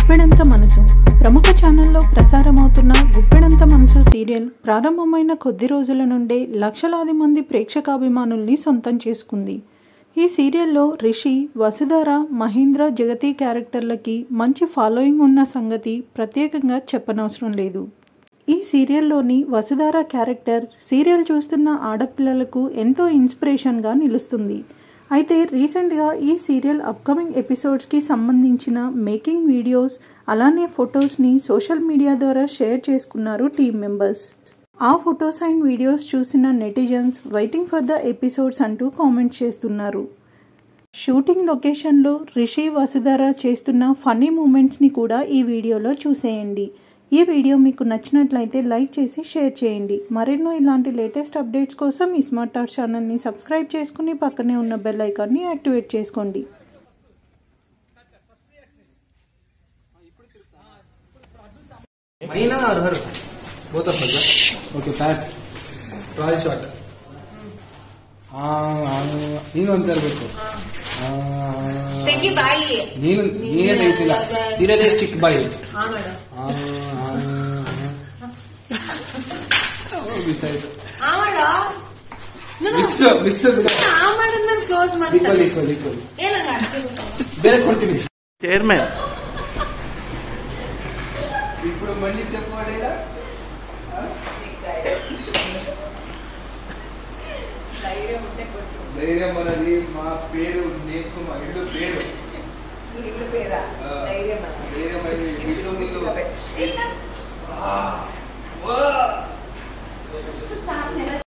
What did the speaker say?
గుప్పెడంత మనసు ప్రముఖ ఛానల్లో ప్రసారమవుతున్న గుప్పెడంత మనసు సీరియల్ ప్రారంభమైన కొద్ది రోజుల నుండే లక్షలాది మంది ప్రేక్షకాభిమానుల్ని సొంతం చేసుకుంది ఈ సీరియల్లో రిషి వసుధార మహేంద్ర జగతి క్యారెక్టర్లకి మంచి ఫాలోయింగ్ ఉన్న సంగతి ప్రత్యేకంగా చెప్పనవసరం లేదు ఈ సీరియల్లోని వసుధార క్యారెక్టర్ సీరియల్ చూస్తున్న ఆడపిల్లలకు ఎంతో ఇన్స్పిరేషన్గా నిలుస్తుంది అయితే రీసెంట్గా ఈ సీరియల్ అప్కమింగ్ ఎపిసోడ్స్కి సంబంధించిన మేకింగ్ వీడియోస్ అలానే ఫొటోస్ని సోషల్ మీడియా ద్వారా షేర్ చేసుకున్నారు టీమ్ మెంబర్స్ ఆ ఫొటోస్ అండ్ వీడియోస్ చూసిన netizens waiting for the episodes అంటూ కామెంట్స్ చేస్తున్నారు షూటింగ్ లొకేషన్లో రిషి వసుధర చేస్తున్న ఫన్నీ మూమెంట్స్ని కూడా ఈ వీడియోలో చూసేయండి ఈ వీడియో మీకు నచ్చినట్లయితే లైక్ చేసి షేర్ చేయండి మరెన్నో ఇలాంటి లేటెస్ట్ అప్డేట్స్ కోసం ఈ స్మార్ట్ థాట్ ఛానల్ని సబ్స్క్రైబ్ చేసుకుని పక్కనే ఉన్న బెల్ ఐకాన్ని యాక్టివేట్ చేసుకోండి महीना और हर बहुत अच्छा sir okay pack trial shot ನೀನು ಅಂತ ಹೇಳ್ಬೇಕು ಆ, ತೆಗಿ ಬಾಯಿ ನೀನು ನೀನೇ ತೆಗಿತಿಲ್ಲ ಇರೋದೇ ಚಿಕ್ಕ ಬಾಯಿ ಹಾ ಮಾಡು ಆ, ಆ, ಆ. ಮಿಸ್ ಆಯ್ತು ಹಾ ಮಾಡು ಮಿಸ್ ಮಿಸ್ ಹಾ ಮಾಡೋದ್ ನಾನು ಕ್ಲೋಸ್ ಈಕ್ವಲ್ ಮಾಡ್ತಾರೆ ಈಕ್ವಲ್ ಈಕ್ವಲ್ ಏನಂಗ ಬೇರೆ ಕೊಡ್ತೀನಿ చైర్మన్ ఇప్పుడు మళ్ళీ చెప్పాడేడా ధైర్యం అనేది మా పేరు నేర్చు మా ఇల్లు పేరు ఇల్లు పేరా ఆ, ధైర్యం ధైర్యం అనేది ఇల్లు ముందు అన్న. ఆ, వా. సార్ నెల